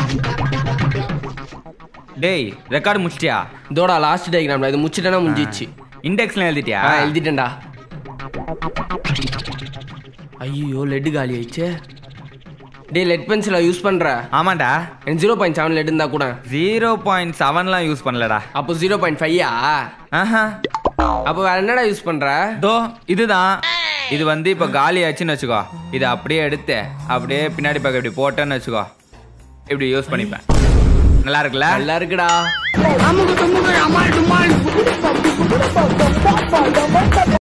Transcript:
டேய் ரெக்கார்டு முடிச்சிட்டியா இதோட லாஸ்ட் டயக்ராம்ல இது முடிச்சிட்டேன்னா முடிஞ்சிச்சு இண்டெக்ஸ்ல எழுதிட்டியா ஆ எழுதிட்டேன்டா ஐயோ லெட் காலி ஆயிடுச்சு டேய் லெட் பென்சிலை யூஸ் பண்ற ஆமாண்டா எனக்கு ஜீரோ பாயிண்ட் செவன் லெட் இருந்தா கூட ஜீரோ பாயிண்ட் செவன்லாம் யூஸ் பண்ணலடா அப்போ ஜீரோ பாயிண்ட் ஃபைவா ஆஹா அப்போ வேற என்னடா யூஸ் பண்ற தோ இதுதான் இது வந்து இப்போ காலி ஆச்சுன்னு வச்சுக்கோ இதை அப்படியே எடுத்து அப்படியே பின்னாடி பக்கம் இப்படி போட்டேன்னு வச்சுக்கோ இப்படி யூஸ் பண்ணிப்பேன் நல்லா இருக்குல்ல நல்லா இருக்குடா